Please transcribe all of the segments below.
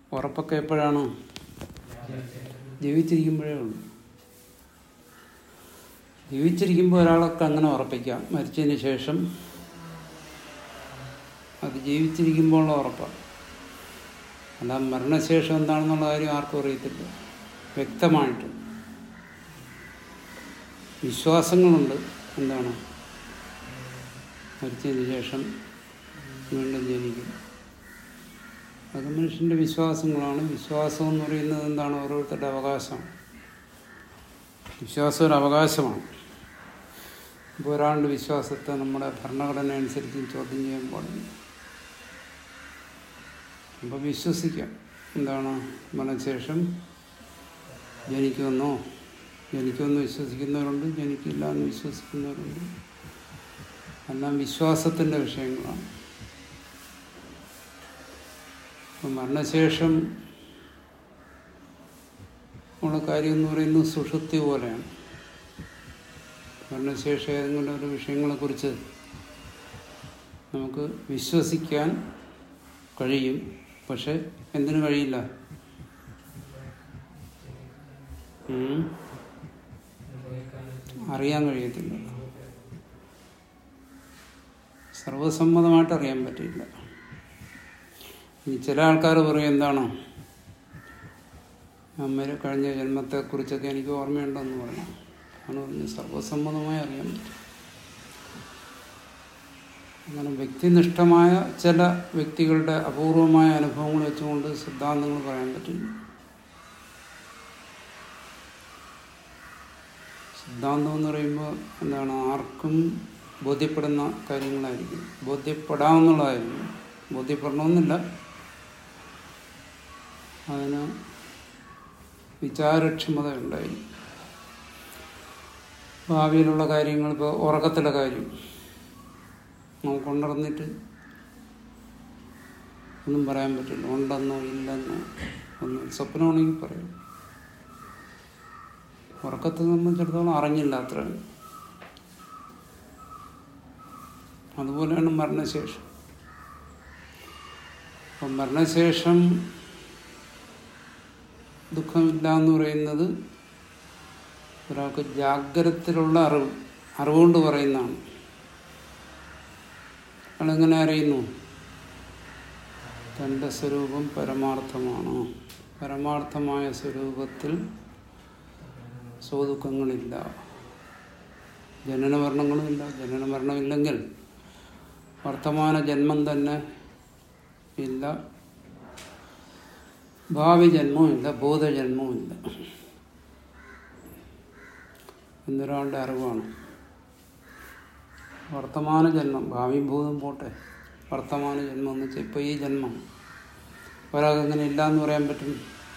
ഉറപ്പൊക്കെ എപ്പോഴാണ് ജീവിച്ചിരിക്കുമ്പോഴേ ഉള്ളൂ ജീവിച്ചിരിക്കുമ്പോൾ ഒരാളൊക്കെ അങ്ങനെ ഉറപ്പിക്കാം മരിച്ചതിന് ശേഷം അത് ജീവിച്ചിരിക്കുമ്പോൾ ഉറപ്പാണ് അല്ല മരണശേഷം എന്താണെന്നുള്ള കാര്യം ആർക്കും അറിയത്തില്ല വ്യക്തമായിട്ട് വിശ്വാസങ്ങളുണ്ട് എന്താണ് മരിച്ചതിന് ശേഷം വീണ്ടും ജനിക്കും അത് മനുഷ്യൻ്റെ വിശ്വാസങ്ങളാണ് വിശ്വാസം എന്ന് പറയുന്നത് എന്താണ് ഓരോരുത്തരുടെ അവകാശമാണ് വിശ്വാസം ഒരു അവകാശമാണ് ഇപ്പോൾ ഒരാളുടെ വിശ്വാസത്തെ നമ്മുടെ ഭരണഘടന അനുസരിച്ച് ചോദ്യം ചെയ്യാൻ പാടില്ല അപ്പോൾ വിശ്വസിക്കാം എന്താണ് മരണശേഷം ജനിക്കുമെന്നോ ജനിക്കുമെന്ന് വിശ്വസിക്കുന്നവരുണ്ട് ജനിക്കില്ല എന്ന് വിശ്വസിക്കുന്നവരുണ്ട് എല്ലാം വിശ്വാസത്തിൻ്റെ വിഷയങ്ങളാണ് അപ്പം മരണശേഷം ഉള്ള കാര്യം എന്ന് പറയുന്നത് സുഷുപ്തി പോലെയാണ് മരണശേഷം ഏതെങ്കിലും ഒരു വിഷയങ്ങളെക്കുറിച്ച് നമുക്ക് വിശ്വസിക്കാൻ കഴിയും പക്ഷെ എന്തിനു കഴിയില്ല ഉം. അറിയാൻ കഴിയത്തില്ല സർവസമ്മതമായിട്ട് അറിയാൻ പറ്റില്ല ഇനി ചില ആൾക്കാർ പറയും എന്താണ് അമ്മയുടെ കഴിഞ്ഞ ജന്മത്തെക്കുറിച്ചൊക്കെ എനിക്ക് ഓർമ്മയുണ്ടെന്ന് പറഞ്ഞു ആണ് പറഞ്ഞ് സർവസമ്മതമായി അറിയാൻ പറ്റും അങ്ങനെ വ്യക്തിനിഷ്ഠമായ ചില വ്യക്തികളുടെ അപൂർവമായ അനുഭവങ്ങൾ വെച്ചുകൊണ്ട് സിദ്ധാന്തങ്ങൾ പറയാൻ പറ്റില്ല സിദ്ധാന്തം എന്ന് പറയുമ്പോൾ എന്താണ് ആർക്കും ബോധ്യപ്പെടുന്ന കാര്യങ്ങളായിരിക്കും ബോധ്യപ്പെടാവുന്നതായിരിക്കും ബോധ്യപ്പെടണമെന്നില്ല അതിന് വിചാരക്ഷമത ഉണ്ടായിരിക്കും ഭാവിയിലുള്ള കാര്യങ്ങൾ ഇപ്പോൾ ഉറക്കത്തിലെ കാര്യം നമുക്ക് ഉണർന്നിട്ട് ഒന്നും പറയാൻ പറ്റില്ല ഉണ്ടെന്നോ ഇല്ലെന്നോ ഒന്നും സ്വപ്നമാണെങ്കിൽ പറയും ഉറക്കത്തെ സംബന്ധിച്ചിടത്തോളം അറിഞ്ഞില്ല അത്ര അതുപോലെയാണ് മരണശേഷം അപ്പം മരണശേഷം ദുഃഖമില്ല എന്ന് പറയുന്നത് ഒരാൾക്ക് ജാഗ്രതത്തിലുള്ള അറിവ് അറിവുകൊണ്ട് പറയുന്നതാണ് അയാളെങ്ങനെ അറിയുന്നു തൻ്റെ സ്വരൂപം പരമാർത്ഥമാണ് പരമാർത്ഥമായ സ്വരൂപത്തിൽ സ്വദുഃഖങ്ങളില്ല ജനന മരണങ്ങളുമില്ല ജനന മരണമില്ലെങ്കിൽ വർത്തമാന ജന്മം തന്നെ ഇല്ല ഭാവി ജന്മവുമില്ല ബോധജന്മവുമില്ല എന്നൊരാളുടെ അറിവാണ് വർത്തമാന ജന്മം ഭാവിയും ഭൂതം പോട്ടെ വർത്തമാന ജന്മം എന്ന് വെച്ചാൽ ഇപ്പോൾ ഈ ജന്മം ഒരാൾക്ക് അങ്ങനെ ഇല്ല എന്ന് പറയാൻ പറ്റും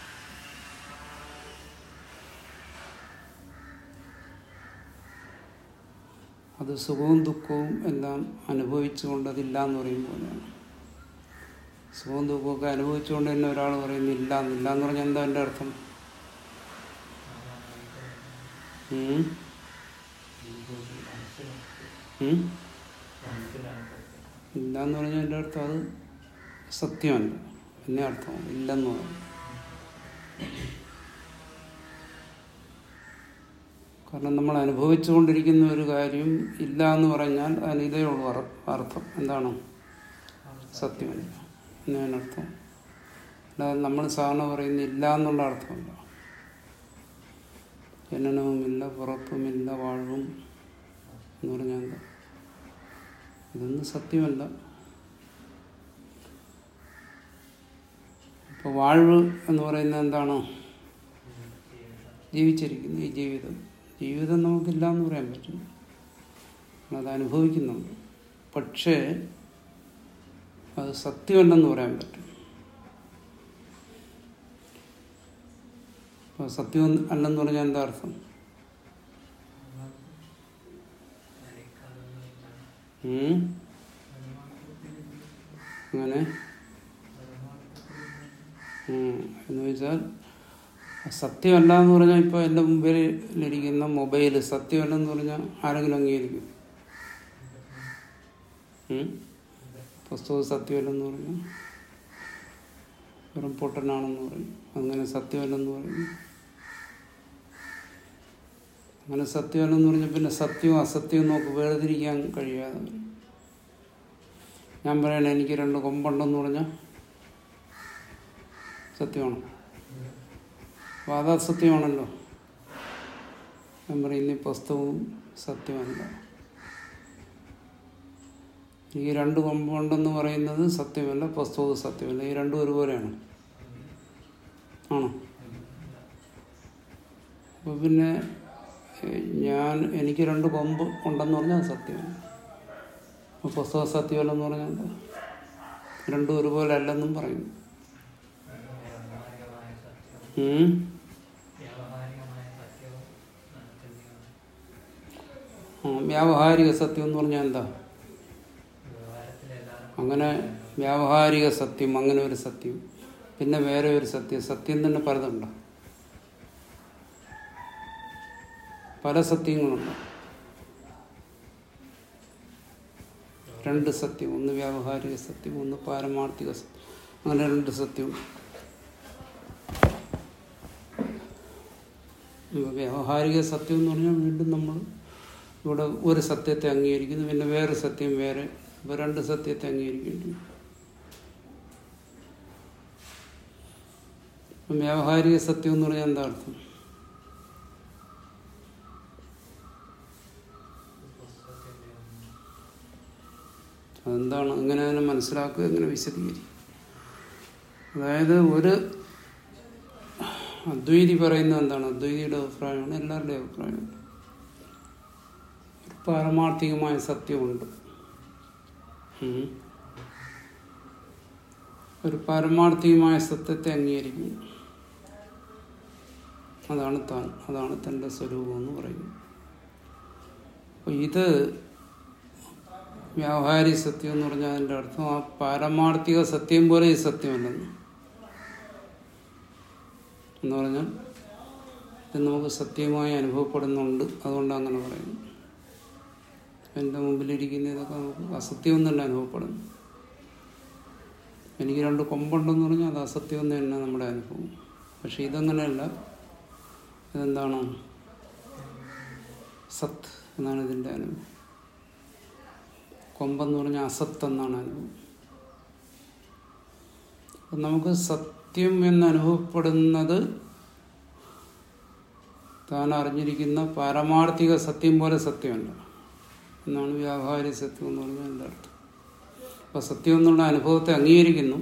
അത് സുഖവും ദുഃഖവും എല്ലാം അനുഭവിച്ചുകൊണ്ട് അതില്ല എന്ന് പറയും പോലെയാണ് സുഖവും ദുഃഖമൊക്കെ അനുഭവിച്ചുകൊണ്ട് തന്നെ ഒരാൾ പറയുന്നില്ല എന്നില്ല എന്ന് പറഞ്ഞാൽ എന്താ എൻ്റെ അർത്ഥം ഉം? ഉം? ഇല്ല എന്ന് പറഞ്ഞാൽ എൻ്റെ അർത്ഥം അത് സത്യമല്ല എന്നെ അർത്ഥം ഇല്ലെന്ന് പറയും കാരണം നമ്മൾ അനുഭവിച്ചുകൊണ്ടിരിക്കുന്ന ഒരു കാര്യം ഇല്ല എന്ന് പറഞ്ഞാൽ അതിന് ഇതേ ഉള്ളൂ അർ- അർത്ഥം എന്താണ് സത്യമല്ല എന്നതിനർത്ഥം അല്ലാതെ നമ്മൾ സാധാരണ പറയുന്ന ഇല്ല എന്നുള്ള അർത്ഥമല്ല ജനനവുമില്ല പുറപ്പുമില്ല വാഴവും എന്ന് പറഞ്ഞാൽ എന്താ ഇതൊന്നും സത്യമല്ല ഇപ്പോൾ വാഴ്വ് എന്ന് പറയുന്നത് എന്താണ് ജീവിച്ചിരിക്കുന്നു ഈ ജീവിതം ജീവിതം നമുക്കില്ല എന്ന് പറയാൻ പറ്റും അത് അനുഭവിക്കുന്നുണ്ട് പക്ഷേ അത് സത്യമല്ലെന്ന് പറയാൻ പറ്റും അപ്പോൾ സത്യം അല്ലെന്ന് പറഞ്ഞാൽ എന്താ അർത്ഥം ഉം? അങ്ങനെ ഉം. എന്ന് വെച്ചാൽ സത്യമല്ല എന്ന് പറഞ്ഞാൽ ഇപ്പോൾ എൻ്റെ മുമ്പിലിരിക്കുന്ന മൊബൈൽ സത്യമല്ലെന്ന് പറഞ്ഞാൽ ആരെങ്കിലും അംഗീകരിക്കും ഉം? പുസ്തകം സത്യമല്ലെന്ന് പറഞ്ഞാൽ വെറും പൊട്ടനാണെന്ന് പറയും അങ്ങനെ സത്യമല്ലെന്ന് പറയും അങ്ങനെ സത്യമല്ലെന്ന് പറഞ്ഞാൽ പിന്നെ സത്യവും അസത്യവും നമുക്ക് വേർതിരിക്കാൻ കഴിയാതെ വരും. ഞാൻ പറയണേ എനിക്ക് രണ്ട് കൊമ്പുണ്ടെന്ന് പറഞ്ഞാൽ സത്യമാണ് അപ്പോൾ അത് അസത്യമാണല്ലോ ഞാൻ പറയുന്ന ഈ പുസ്തകവും സത്യമല്ല ഈ രണ്ട് കൊമ്പുണ്ടെന്ന് പറയുന്നത് സത്യമല്ല പുസ്തകവും സത്യമല്ല ഈ രണ്ടും ഒരുപോലെയാണ് ആണോ അപ്പോൾ പിന്നെ ഏഹ്, ഞാൻ എനിക്ക് രണ്ട് കൊമ്പ് ഉണ്ടെന്ന് പറഞ്ഞാൽ അത് സത്യമാണ് അപ്പോൾ പുസ്തകം സത്യമല്ലെന്ന് പറഞ്ഞാൽ എന്താ രണ്ടും ഒരുപോലെ അല്ലെന്നും പറയുന്നു വ്യാവഹാരികമായ സത്യവും ഉം. വ്യാവഹാരികമായ സത്യവും നടത്തുകയാണ് ആ, വ്യാവഹാരിക സത്യം എന്ന് പറഞ്ഞാൽ എന്താ വ്യവഹാരത്തിലെല്ലാവരും അങ്ങനെ വ്യാവഹാരിക സത്യം അങ്ങനെ ഒരു സത്യം പിന്നെ വേറെ ഒരു സത്യം സത്യം തന്നെ പലതുണ്ട് പല സത്യങ്ങളുണ്ട് രണ്ട് സത്യം ഒന്ന് വ്യാവഹാരിക സത്യം ഒന്ന് പാരമാർത്ഥിക സത്യം അങ്ങനെ രണ്ട് സത്യം വ്യാവഹാരിക സത്യം എന്ന് പറഞ്ഞാൽ വീണ്ടും നമ്മൾ ഇവിടെ ഒരു സത്യത്തെ അംഗീകരിക്കുന്നു പിന്നെ വേറെ സത്യം വേറെ അപ്പോൾ രണ്ട് സത്യത്തെ അംഗീകരിക്കേണ്ടി വരും. അപ്പം വ്യാവഹാരിക സത്യം എന്ന് പറഞ്ഞാൽ എന്താ അർത്ഥം പുസ്തകത്തിൻ്റെ അതെന്താണ് എങ്ങനെ അതിനെ മനസ്സിലാക്കുക എങ്ങനെ വിശദീകരിക്കും അതായത് ഒരു അദ്വൈതി പറയുന്നത് എന്താണ് അദ്വൈതിയുടെ അഭിപ്രായമാണ് എല്ലാവരുടെയും അഭിപ്രായമാണ് ഒരു പാരമാർത്ഥികമായ സത്യമുണ്ട് ഉം. ഒരു പാരമാർത്ഥികമായ സത്യത്തെ അംഗീകരിക്കുന്നു അതാണ് താൻ അതാണ് തൻ്റെ സ്വരൂപം എന്ന് പറയുന്നത് അപ്പോൾ ഇത് വ്യാവഹാരിക സത്യം എന്ന് പറഞ്ഞാൽ അതിൻ്റെ അർത്ഥം ആ പാരമാർത്ഥിക സത്യം പോലെ ഈ സത്യമല്ലെന്ന് എന്ന് പറഞ്ഞാൽ ഇത് നമുക്ക് സത്യമായി അനുഭവപ്പെടുന്നുണ്ട് അതുകൊണ്ട് അങ്ങനെ പറയുന്നു എൻ്റെ മുമ്പിലിരിക്കുന്ന ഇതൊക്കെ നമുക്ക് അസത്യം എന്നല്ല അനുഭവപ്പെടുന്നു എനിക്ക് രണ്ട് കൊമ്പുണ്ടെന്ന് പറഞ്ഞാൽ അത് അസത്യം എന്ന് തന്നെ നമ്മുടെ അനുഭവം പക്ഷെ ഇതങ്ങനെയല്ല ഇതെന്താണ് സത്ത് എന്നാണ് ഇതിൻ്റെ അനുഭവം കൊമ്പെന്ന് പറഞ്ഞാൽ അസത്ത് എന്നാണ് അനുഭവം അപ്പം നമുക്ക് സത്യം എന്ന് അനുഭവപ്പെടുന്നത് താൻ അറിഞ്ഞിരിക്കുന്ന പാരമാർത്ഥിക സത്യം പോലെ സത്യമല്ല എന്നാണ് വ്യാവഹാരിക സത്യം എന്ന് പറഞ്ഞാൽ എൻ്റെ അർത്ഥം അപ്പം സത്യം എന്നുള്ള അനുഭവത്തെ അംഗീകരിക്കുന്നു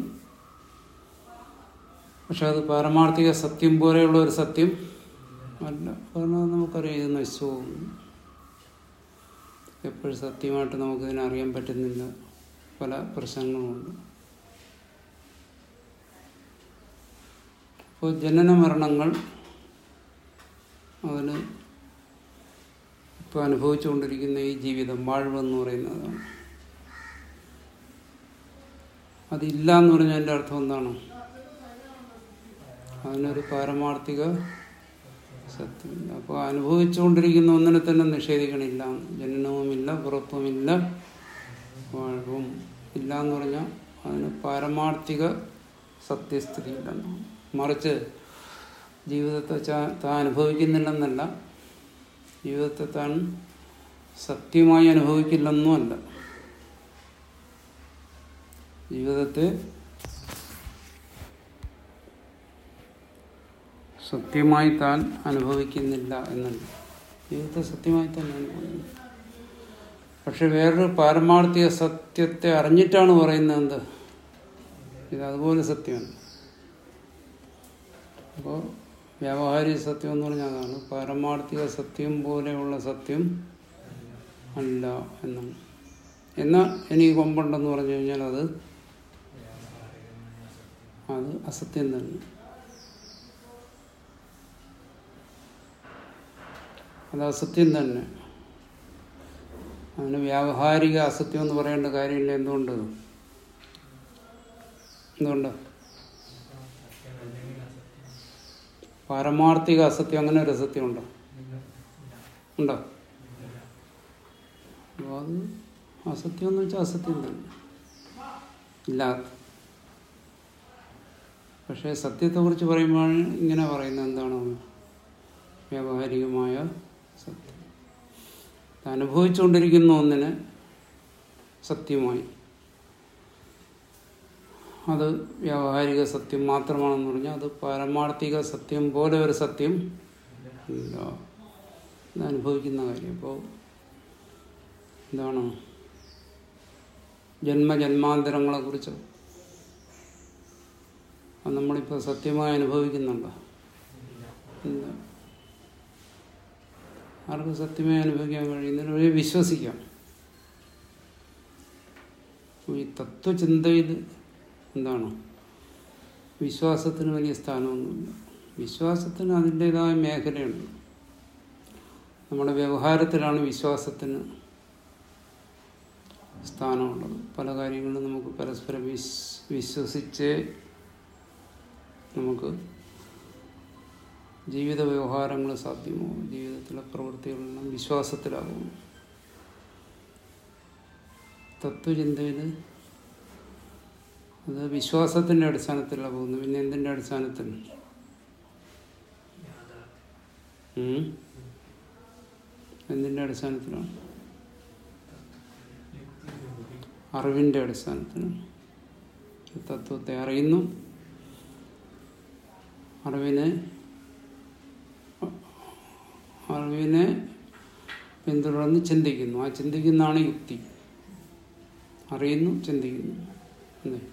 പക്ഷെ അത് പാരമാർത്ഥിക സത്യം പോലെയുള്ള ഒരു സത്യം അല്ല കാരണം അത് നമുക്കറിയാം ഇത് നശിച്ചു പോകുന്നു എപ്പോഴും സത്യമായിട്ട് നമുക്കിതിനെ അറിയാൻ പറ്റുന്നില്ല പല പ്രശ്നങ്ങളുമുണ്ട് അപ്പോൾ ജനന മരണങ്ങൾ അതിന് ഇപ്പോൾ അനുഭവിച്ചുകൊണ്ടിരിക്കുന്ന ഈ ജീവിതം വാഴ്വെന്ന് പറയുന്നതാണ് അതില്ല എന്ന് പറഞ്ഞാൽ എൻ്റെ അർത്ഥം എന്താണ് അതിനൊരു പാരമാർത്ഥിക സത്യമില്ല അപ്പോൾ അനുഭവിച്ചുകൊണ്ടിരിക്കുന്ന ഒന്നിനെ തന്നെ നിഷേധിക്കണില്ല ജനനവുമില്ല പുറത്തുമില്ല വാഴവും ഇല്ല എന്ന് പറഞ്ഞാൽ അതിന് പാരമാർത്ഥിക സത്യസ്ഥിതി ഇല്ലെന്നാണ് മറിച്ച് ജീവിതത്തെ ചാ- താൻ അനുഭവിക്കുന്നില്ലെന്നല്ല ജീവിതത്തെ താൻ സത്യമായി അനുഭവിക്കില്ലെന്നുമല്ല ജീവിതത്തെ സത്യമായി താൻ അനുഭവിക്കുന്നില്ല എന്നല്ല ജീവിതത്തെ സത്യമായി തന്നെ അനുഭവിക്കുന്നു പക്ഷെ വേറൊരു പാരമാർത്ഥിക സത്യത്തെ അറിഞ്ഞിട്ടാണ് പറയുന്നത് എന്ത് ഇത് അതുപോലെ സത്യമാണ് അപ്പോൾ വ്യാവഹാരിക സത്യം എന്ന് പറഞ്ഞാൽ അതാണ് പാരമാർത്ഥിക സത്യം പോലെയുള്ള സത്യം അല്ല എന്നാണ് എന്നാൽ എനിക്ക് കൊമ്പുണ്ടെന്ന് പറഞ്ഞു കഴിഞ്ഞാൽ അത് അത് അസത്യം തന്നെ അത് അസത്യം തന്നെ അതിന് വ്യാവഹാരിക അസത്യം എന്ന് പറയേണ്ട കാര്യമില്ല എന്തുകൊണ്ട് എന്തുകൊണ്ട് പാരമാർത്ഥിക അസത്യം അങ്ങനെ ഒരു അസത്യം ഉണ്ടോ ഉണ്ടോ അപ്പോൾ അത് അസത്യം എന്ന് വെച്ചാൽ അസത്യം തന്നെ ഇല്ല പക്ഷേ സത്യത്തെക്കുറിച്ച് പറയുമ്പോൾ ഇങ്ങനെ പറയുന്നത് എന്താണ് വ്യാവഹാരികമായ സത്യം ഇത് അനുഭവിച്ചുകൊണ്ടിരിക്കുന്ന ഒന്നിന് സത്യമായി അത് വ്യാവഹാരിക സത്യം മാത്രമാണെന്ന് പറഞ്ഞാൽ അത് പാരമാർത്ഥിക സത്യം പോലെ ഒരു സത്യം ഇല്ല ഇത് അനുഭവിക്കുന്ന കാര്യം അപ്പോൾ എന്താണ് ജന്മജന്മാന്തരങ്ങളെ കുറിച്ച് അത് നമ്മളിപ്പോൾ സത്യമായി അനുഭവിക്കുന്നുണ്ടോ ഇല്ല ആർക്കും സത്യമായി അനുഭവിക്കാൻ കഴിയുന്നതിന് വഴി വിശ്വസിക്കാം ഈ തത്വചിന്തയിൽ എന്താണ് വിശ്വാസത്തിന് വലിയ സ്ഥാനമൊന്നുമില്ല വിശ്വാസത്തിന് അതിൻ്റെതായ മേഖലയുണ്ട് നമ്മുടെ വ്യവഹാരത്തിലാണ് വിശ്വാസത്തിന് സ്ഥാനമുള്ളത് പല കാര്യങ്ങളിലും നമുക്ക് പരസ്പരം വിസ് വിശ്വസിച്ചേ നമുക്ക് ജീവിത വ്യവഹാരങ്ങൾ സാധ്യമാവും ജീവിതത്തിലെ പ്രവൃത്തികളെല്ലാം വിശ്വാസത്തിലാകും തത്വചിന്തയിൽ അത് വിശ്വാസത്തിൻ്റെ അടിസ്ഥാനത്തിലാണ് പോകുന്നത് പിന്നെ എന്തിൻ്റെ അടിസ്ഥാനത്തിൽ ഉം? എന്തിൻ്റെ അടിസ്ഥാനത്തിലാണ് അറിവിൻ്റെ അടിസ്ഥാനത്തിലാണ് തത്വത്തെ അറിയുന്നു അറിവിനെ അറിവിനെ പിന്തുടർന്ന് ചിന്തിക്കുന്നു ആ ചിന്തിക്കുന്നതാണ് യുക്തി അറിയുന്നു ചിന്തിക്കുന്നു അല്ലേ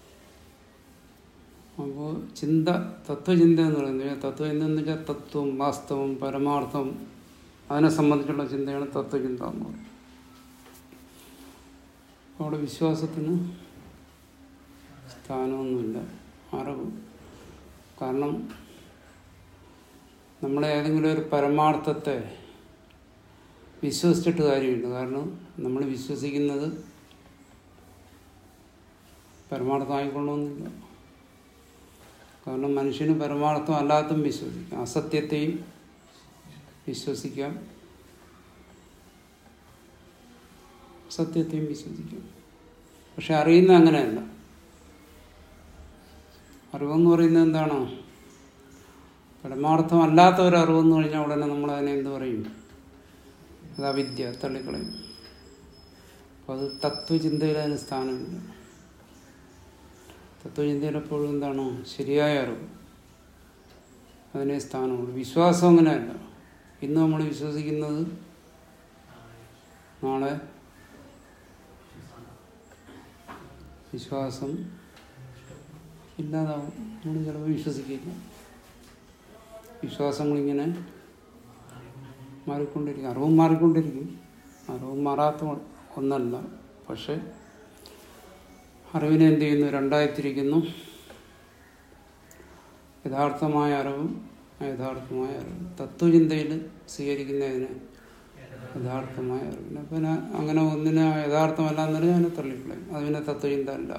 അപ്പോൾ ചിന്ത തത്വചിന്ത എന്ന് പറയുന്നത് തത്വചിന്ത എന്ന് വെച്ചാൽ തത്വം വാസ്തവം പരമാർത്ഥം അതിനെ സംബന്ധിച്ചുള്ള ചിന്തയാണ് തത്വചിന്ത എന്ന് പറയുന്നത് അവിടെ വിശ്വാസത്തിന് സ്ഥാനമൊന്നുമില്ല അറിവ് കാരണം നമ്മളെ ഏതെങ്കിലും ഒരു പരമാർത്ഥത്തെ വിശ്വസിച്ചിട്ട് കാര്യമില്ല കാരണം നമ്മൾ വിശ്വസിക്കുന്നത് പരമാർത്ഥമായിക്കൊള്ളണമെന്നില്ല കാരണം മനുഷ്യന് പരമാർത്ഥം അല്ലാത്തും വിശ്വസിക്കാം അസത്യത്തെയും വിശ്വസിക്കാം സത്യത്തെയും വിശ്വസിക്കാം പക്ഷെ അറിയുന്ന അങ്ങനെയല്ല അറിവെന്ന് പറയുന്നത് എന്താണ് പരമാർത്ഥമല്ലാത്ത ഒരു അറിവെന്ന് കഴിഞ്ഞാൽ ഉടനെ നമ്മൾ അതിനെ എന്ത് പറയും അത് അവിദ്യ തള്ളിക്കളയും അപ്പോൾ അത് തത്വചിന്തയിൽ അതിന് സ്ഥാനമില്ല തത്വചിന്തയിൽ എപ്പോഴും എന്താണ് ശരിയായ അറിവ് അതിനെ സ്ഥാനമുള്ളൂ വിശ്വാസം അങ്ങനെയല്ല ഇന്ന് നമ്മൾ വിശ്വസിക്കുന്നത് നാളെ വിശ്വാസം ഇല്ലാതാവും നമ്മൾ ചിലപ്പോൾ വിശ്വസിക്കില്ല വിശ്വാസങ്ങളിങ്ങനെ മാറിക്കൊണ്ടിരിക്കും അറിവും മാറിക്കൊണ്ടിരിക്കും അറിവും മാറാത്ത ഒന്നല്ല പക്ഷെ അറിവിനെ എന്ത് ചെയ്യുന്നു രണ്ടായിത്തിരിക്കുന്നു യഥാർത്ഥമായ അറിവും അയഥാർത്ഥമായ അറിവും തത്വചിന്തയിൽ സ്വീകരിക്കുന്നതിന് യഥാർത്ഥമായ അറിവിനെ പിന്നെ അങ്ങനെ ഒന്നിനെ യഥാർത്ഥമല്ല എന്നറിയാൻ അതിനെ തള്ളിക്കളയും അതിനെ തത്വചിന്ത അല്ല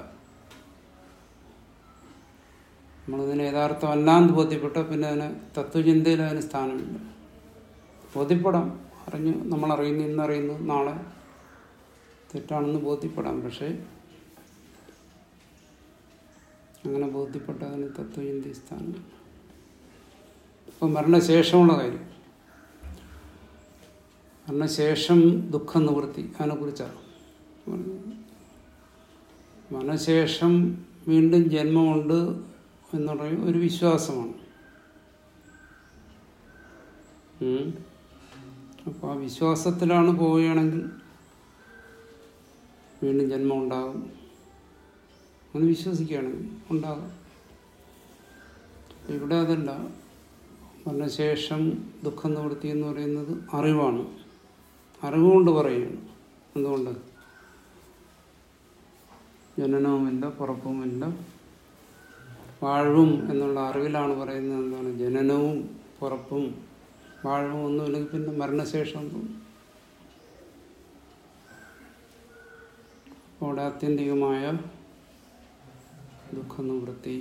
നമ്മളിതിനെ യഥാർത്ഥമല്ലാന്ന് ബോധ്യപ്പെട്ട പിന്നെ അതിന് തത്വചിന്തയിൽ അതിന് സ്ഥാനമില്ല ബോധ്യപ്പെടാം അറിഞ്ഞു നമ്മളറിയുന്നു ഇന്നറിയുന്നു നാളെ തെറ്റാണെന്ന് ബോധ്യപ്പെടാം പക്ഷേ അങ്ങനെ ബോധ്യപ്പെട്ട അതിന് തത്വചിന്തി സ്ഥാനമില്ല ഇപ്പം മരണശേഷമുള്ള കാര്യം മരണശേഷം ദുഃഖ നിവൃത്തി അതിനെക്കുറിച്ചാണ് മരണശേഷം വീണ്ടും ജന്മമുണ്ട് എന്നുള്ള ഒരു വിശ്വാസമാണ് അപ്പോൾ ആ വിശ്വാസത്തിലാണ് പോവുകയാണെങ്കിൽ വീണ്ടും ജന്മം ഉണ്ടാകും അങ്ങനെ വിശ്വസിക്കുകയാണെങ്കിൽ ഉണ്ടാകും ഇവിടെ അതല്ല മരണശേഷം ദുഃഖം നിവൃത്തി എന്ന് പറയുന്നത് അറിവാണ് അറിവുകൊണ്ട് പറയുകയാണ് എന്തുകൊണ്ട് ജനനവുമില്ല പുറപ്പുമില്ല വാഴവും എന്നുള്ള അറിവിലാണ് പറയുന്നത് എന്താണ് ജനനവും പുറപ്പും വാഴവും ഒന്നുമില്ലെങ്കിൽ പിന്നെ മരണശേഷം തോന്നും അവിടെ ആത്യന്തികമായ ദുഃഖ നിവൃത്തി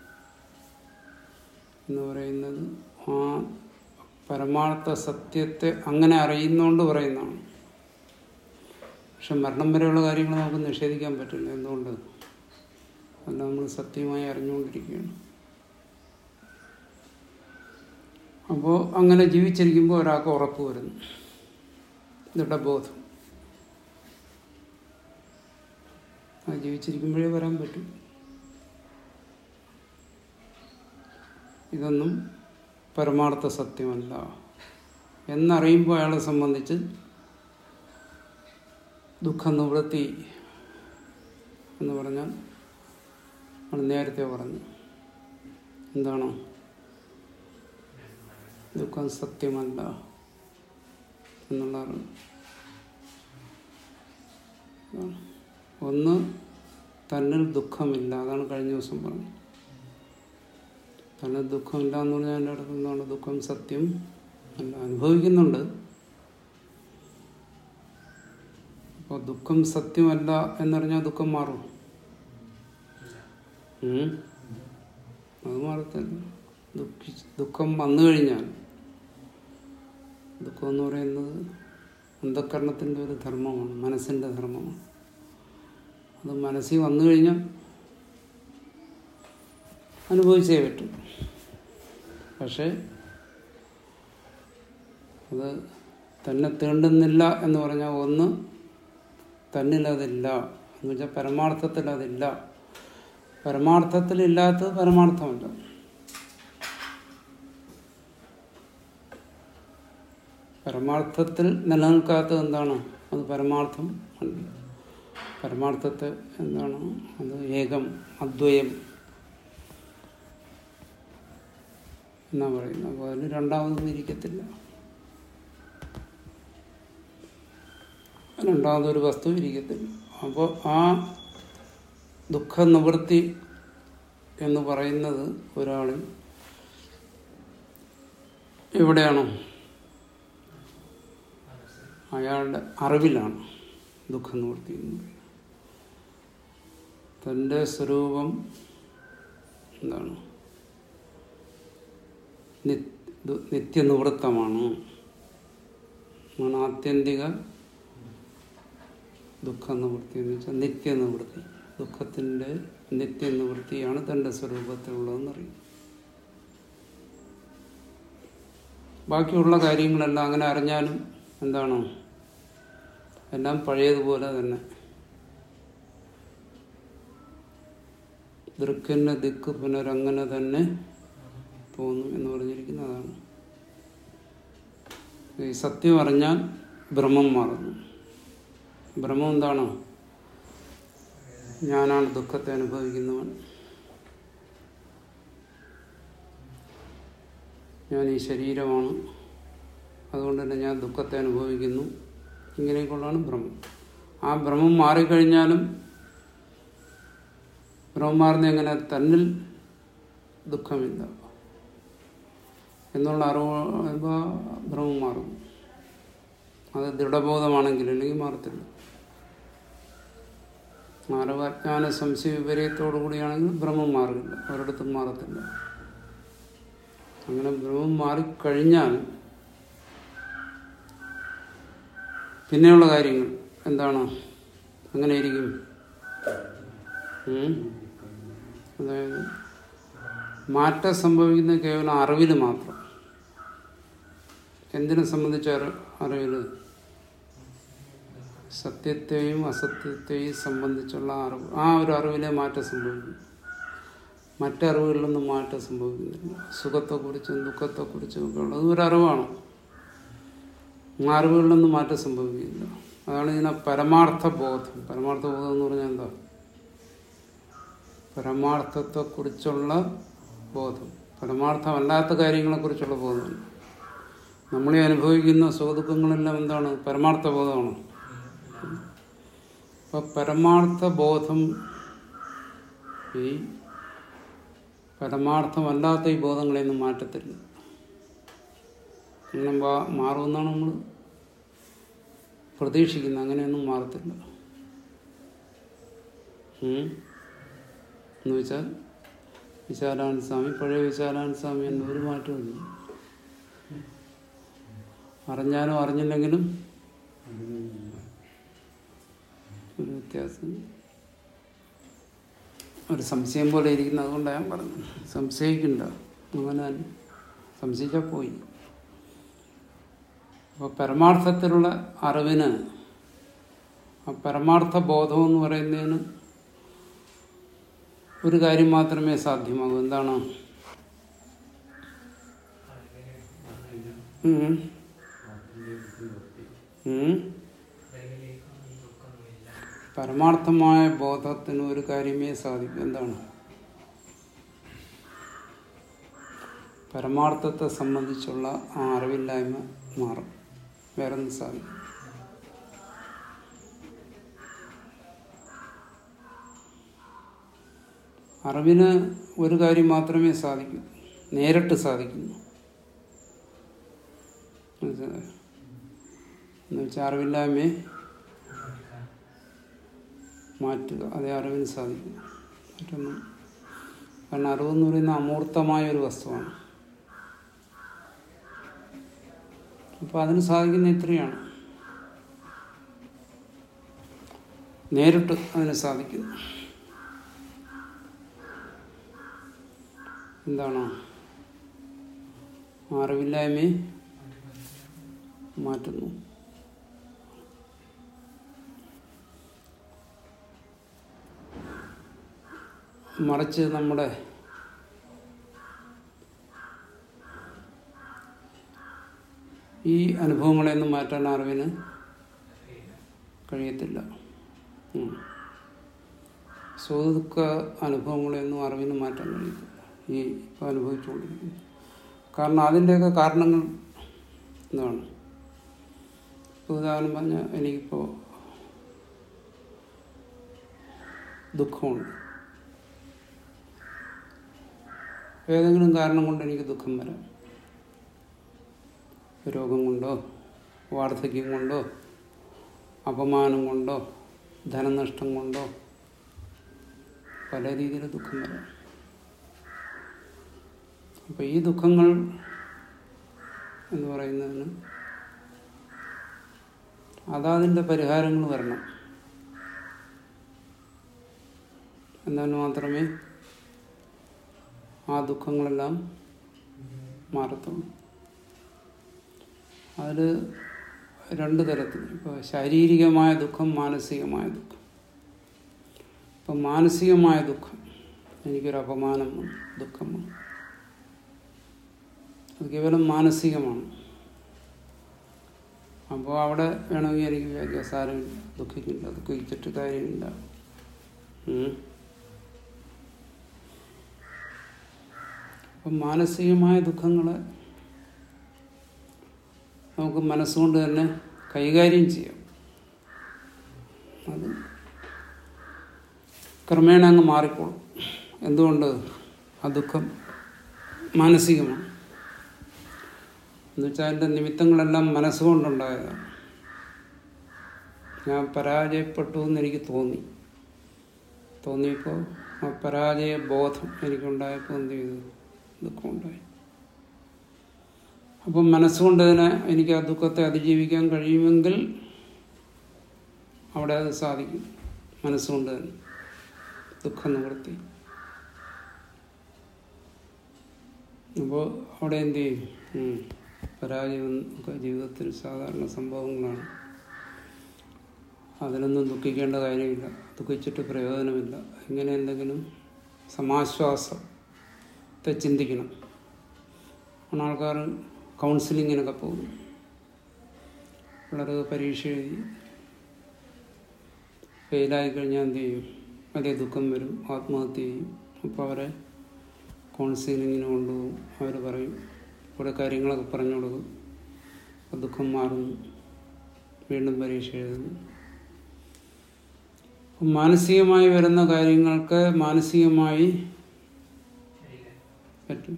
എന്ന് പറയുന്നത് ആ പരമാർത്ഥ സത്യത്തെ അങ്ങനെ അറിയുന്നതുകൊണ്ട് പറയുന്നതാണ് പക്ഷെ മരണം വരെയുള്ള കാര്യങ്ങൾ നമുക്ക് നിഷേധിക്കാൻ പറ്റില്ല എന്തുകൊണ്ട് അല്ല നമ്മൾ സത്യമായി അറിഞ്ഞുകൊണ്ടിരിക്കുകയാണ് അപ്പോൾ അങ്ങനെ ജീവിച്ചിരിക്കുമ്പോൾ ഒരാൾക്ക് ഉറപ്പ് വരുന്നു ദൃഢബോധം ആ ജീവിച്ചിരിക്കുമ്പോഴേ വരാൻ പറ്റും ഇതൊന്നും പരമാർത്ഥ സത്യമല്ല എന്നറിയുമ്പോൾ അയാളെ സംബന്ധിച്ച് ദുഃഖ നിവൃത്തി എന്ന് പറഞ്ഞാൽ നമ്മൾ നേരത്തെ പറഞ്ഞു എന്താണ് ദുഃഖം സത്യമല്ല എന്നുള്ള അറിവ് അതാണ്. ഒന്ന് തന്നിൽ ദുഃഖമില്ല അതാണ് കഴിഞ്ഞ ദിവസം പറഞ്ഞത് തന്നിൽ ദുഃഖമില്ല എന്ന് പറഞ്ഞാൽ എൻ്റെ അടുത്ത് എന്താണ് ദുഃഖം സത്യം അല്ല അനുഭവിക്കുന്നുണ്ട് അപ്പോൾ ദുഃഖം സത്യമല്ല എന്നറിഞ്ഞാൽ ദുഃഖം മാറും ഉം? അത് മാറത്തില്ല ദുഃഖി ദുഃഖം വന്നു കഴിഞ്ഞാൽ ദുഃഖം എന്ന് പറയുന്നത് അന്ധക്കരണത്തിൻ്റെ ഒരു ധർമ്മമാണ് മനസ്സിൻ്റെ ധർമ്മമാണ് അത് മനസ്സിൽ വന്നു കഴിഞ്ഞാൽ അനുഭവിച്ചേ പറ്റും പക്ഷേ അത് തന്നെ തീണ്ടുന്നില്ല എന്ന് പറഞ്ഞാൽ ഒന്ന് തന്നിലതില്ല എന്ന് വെച്ചാൽ പരമാർത്ഥത്തിൽ അതില്ല പരമാർത്ഥത്തിലില്ലാത്തത് പരമാർത്ഥമല്ല പരമാർത്ഥത്തിൽ നിലനിൽക്കാത്തത് എന്താണ് അത് പരമാർത്ഥം അല്ല പരമാർത്ഥത്തെ എന്താണ് അത് ഏകം അദ്വയം എന്നാ പറയുന്നത് അപ്പോൾ അതിന് രണ്ടാമതൊന്നും ഇരിക്കത്തില്ല രണ്ടാമതൊരു വസ്തു ഇരിക്കത്തില്ല അപ്പോൾ ആ ദുഃഖ നിവൃത്തി എന്ന് പറയുന്നത് ഒരാളിൽ എവിടെയാണോ അയാളുടെ അറിവിലാണ് ദുഃഖ നിവൃത്തി എന്ന് പറയുന്നത് തൻ്റെ സ്വരൂപം എന്താണ് നി- ദു- നിത്യനിവൃത്തമാണ് ആണ് ആത്യന്തിക ദുഃഖ നിവൃത്തി എന്ന് വെച്ചാൽ നിത്യനിവൃത്തി ദുഃഖത്തിൻ്റെ നിത്യനിവൃത്തിയാണ് തൻ്റെ സ്വരൂപത്തിലുള്ളതെന്നറിയും ബാക്കിയുള്ള കാര്യങ്ങളെല്ലാം അങ്ങനെ അറിഞ്ഞാലും എന്താണ് എല്ലാം പഴയതുപോലെ തന്നെ ദൃക്കിന് ദിക്ക് പുനരങ്ങനെ തന്നെ തോന്നും എന്ന് പറഞ്ഞിരിക്കുന്നതാണ് ഈ സത്യം അറിഞ്ഞാൽ ഭ്രമം മാറുന്നു ഭ്രമം എന്താണ് ഞാനാണ് ദുഃഖത്തെ അനുഭവിക്കുന്നവൻ ഞാൻ ഈ ശരീരമാണ് അതുകൊണ്ട് തന്നെ ഞാൻ ദുഃഖത്തെ അനുഭവിക്കുന്നു ഇങ്ങനെയൊക്കെയുള്ളതാണ് ഭ്രമം ആ ഭ്രമം മാറിക്കഴിഞ്ഞാലും ഭ്രമം മാറുന്ന എങ്ങനെ തന്നിൽ ദുഃഖമില്ല എന്നുള്ള അറിവ് വരുമ്പോൾ ഭ്രമം മാറും അത് ദൃഢബോധമാണെങ്കിൽ അല്ലെങ്കിൽ മാറത്തില്ല അറിവ് അജ്ഞാന സംശയ വിപരീയത്തോടു കൂടിയാണെങ്കിൽ ഭ്രമം മാറില്ല ഒരിടത്തും മാറത്തില്ല അങ്ങനെ ഭ്രമം മാറിക്കഴിഞ്ഞാൽ പിന്നെയുള്ള കാര്യങ്ങൾ എന്താണ് അങ്ങനെ ഇരിക്കും ഉം? അതായത് മാറ്റം സംഭവിക്കുന്നത് കേവലം അറിവിൽ മാത്രം എന്തിനെ സംബന്ധിച്ച അറി- അറിവിൽ സത്യത്തെയും അസത്യത്തെയും സംബന്ധിച്ചുള്ള അറിവ് ആ ഒരു അറിവിലെ മാറ്റം സംഭവിക്കും മറ്ററിവുകളിലൊന്നും മാറ്റം സംഭവിക്കുന്നില്ല സുഖത്തെക്കുറിച്ചും ദുഃഖത്തെക്കുറിച്ചും ഒക്കെ ഉള്ളത് ഒരു അറിവാണ് ആ അറിവുകളിലൊന്നും മാറ്റം സംഭവിക്കില്ല അതാണ് ഇതിനെ പരമാർത്ഥ ബോധം പരമാർത്ഥ ബോധം എന്ന് പറഞ്ഞാൽ എന്താ പരമാർത്ഥത്തെക്കുറിച്ചുള്ള ബോധം പരമാർത്ഥമല്ലാത്ത കാര്യങ്ങളെക്കുറിച്ചുള്ള ബോധമാണ് നമ്മളീ അനുഭവിക്കുന്ന സുഖദുഃഖങ്ങളെല്ലാം എന്താണ് പരമാർത്ഥ ബോധമാണ് അപ്പൊ പരമാർത്ഥ ബോധം ഈ പരമാർത്ഥമല്ലാത്ത ഈ ബോധങ്ങളെയൊന്നും മാറ്റത്തില്ല അങ്ങനെ മാ- മാറുമെന്നാണ് നമ്മൾ പ്രതീക്ഷിക്കുന്നത് അങ്ങനെയൊന്നും മാറത്തില്ല ഉം. എന്ന് വെച്ചാൽ വിശാലാനന്ദ സ്വാമി പഴയ വിശാലാനന്ദ സ്വാമി എന്ന ഒരു മാറ്റമില്ല അറിഞ്ഞാലും അറിഞ്ഞില്ലെങ്കിലും ഒരു വ്യത്യാസം ഒരു സംശയം പോലെ ഇരിക്കുന്ന അതുകൊണ്ടാണ് ഞാൻ പറഞ്ഞത് സംശയിക്കണ്ട അങ്ങനെ തന്നെ സംശയിച്ചാൽ പോയി അപ്പോൾ പരമാർത്ഥത്തിലുള്ള അറിവിന് ആ പരമാർത്ഥ ബോധം എന്ന് പറയുന്നതിന് ഒരു കാര്യം മാത്രമേ സാധ്യമാകൂ എന്താണ് ഉം. ഉം. അറിവിലേക്കൊന്നും ദുഃഖമൊന്നുമില്ല പരമാർത്ഥമായ ബോധത്തിന് ഒരു കാര്യമേ സാധിക്കൂ എന്താണ് പരമാർത്ഥത്തെ സംബന്ധിച്ചുള്ള ആ അറിവില്ലായ്മ മാറും വേറൊന്നും സാധിക്കും അറിവിന് ഒരു കാര്യം മാത്രമേ സാധിക്കൂ നേരിട്ട് സാധിക്കുന്നു മനസ്സിലായോ എന്ന് വെച്ചാൽ അറിവില്ലായ്മയെ മാറ്റുക അതേ അറിവിന് സാധിക്കും മറ്റൊന്നും കാരണം അറിവെന്ന് പറയുന്ന അമൂർത്തമായ ഒരു വസ്തുവാണ് അപ്പോൾ അതിന് സാധിക്കുന്ന ഇത്രയാണ് നേരിട്ട് അതിന് സാധിക്കുന്നു എന്താണ് ആ അറിവില്ലായ്മയെ മാറ്റുന്നു മറിച്ച് നമ്മുടെ ഈ അനുഭവങ്ങളെയൊന്നും മാറ്റാൻ അറിവിന് കഴിയത്തില്ല ഉം. സുഖദുഃഖ അനുഭവങ്ങളെയൊന്നും അറിവിന് മാറ്റാൻ കഴിയത്തില്ല ഈ ഇപ്പോൾ അനുഭവിച്ചുകൊണ്ടിരിക്കുന്നു കാരണം അതിൻ്റെയൊക്കെ കാരണങ്ങൾ എന്താണ് ഇപ്പോൾ ഉദാഹരണം പറഞ്ഞാൽ എനിക്കിപ്പോൾ ദുഃഖമുണ്ട് ഏതെങ്കിലും കാരണം കൊണ്ട് എനിക്ക് ദുഃഖം വരാം രോഗം കൊണ്ടോ വാർദ്ധക്യം കൊണ്ടോ അപമാനം കൊണ്ടോ ധനനഷ്ടം കൊണ്ടോ പല രീതിയിൽ ദുഃഖം വരാം അപ്പോൾ ഈ ദുഃഖങ്ങൾ എന്ന് പറയുന്നതിന് അതതിൻ്റെ പരിഹാരങ്ങൾ വരണം എന്നാൽ മാത്രമേ ആ ദുഃഖങ്ങളെല്ലാം മാറത്തുള്ളൂ അതിൽ രണ്ട് തരത്തിൽ ഇപ്പോൾ ശാരീരികമായ ദുഃഖം മാനസികമായ ദുഃഖം ഇപ്പം മാനസികമായ ദുഃഖം എനിക്കൊരു അപമാനം വന്നു, ദുഃഖം വന്നു. അത് കേവലം മാനസികമാണ് അപ്പോൾ അവിടെ വേണമെങ്കിൽ എനിക്ക് വിചാരിക്കാം സാരമില്ല ദുഃഖിക്കില്ല ദുഃഖിച്ചിട്ട് കാര്യമില്ല ഉം. അപ്പം മാനസികമായ ദുഃഖങ്ങളെ നമുക്ക് മനസ്സുകൊണ്ട് തന്നെ കൈകാര്യം ചെയ്യാം അത് ക്രമേണ അങ്ങ് മാറിക്കോളും എന്തുകൊണ്ട് ആ ദുഃഖം മാനസികമാണ് എന്നുവെച്ചാൽ അതിൻ്റെ നിമിത്തങ്ങളെല്ലാം മനസ്സുകൊണ്ടുണ്ടായതാണ് ഞാൻ പരാജയപ്പെട്ടു എന്ന് എനിക്ക് തോന്നി തോന്നിയപ്പോൾ ആ പരാജയ ബോധം എനിക്കുണ്ടായപ്പോൾ എന്ത് ചെയ്തു ദുഃഖമുണ്ടായി അപ്പം മനസ്സുകൊണ്ട് തന്നെ എനിക്ക് ആ ദുഃഖത്തെ അതിജീവിക്കാൻ കഴിയുമെങ്കിൽ അവിടെ അത് സാധിക്കും മനസ്സുകൊണ്ട് തന്നെ ദുഃഖം നിവൃത്തി അപ്പോൾ അവിടെ എന്ത് ചെയ്യും ഉം. പരാജയം ഒക്കെ ജീവിതത്തിൽ സാധാരണ സംഭവങ്ങളാണ് അതിലൊന്നും ദുഃഖിക്കേണ്ട കാര്യമില്ല ദുഃഖിച്ചിട്ട് പ്രയോജനമില്ല ഇങ്ങനെ എന്തെങ്കിലും സമാശ്വാസത്തെ ചിന്തിക്കണം ആണ് ആൾക്കാർ കൗൺസിലിങ്ങിനൊക്കെ പോകും വളരെ പരീക്ഷ എഴുതി ഫെയിലായി കഴിഞ്ഞാൽ എന്ത് ചെയ്യും വലിയ ദുഃഖം വരും ആത്മഹത്യ ചെയ്യും അപ്പോൾ അവരെ കൗൺസിലിങ്ങിന് കൊണ്ടുപോകും അവർ പറയും കുറേ കാര്യങ്ങളൊക്കെ പറഞ്ഞു കൊടുക്കും അപ്പോൾ ദുഃഖം മാറുന്നു വീണ്ടും പരീക്ഷ എഴുതുന്നു അപ്പം മാനസികമായി വരുന്ന കാര്യങ്ങൾക്ക് മാനസികമായി പറ്റും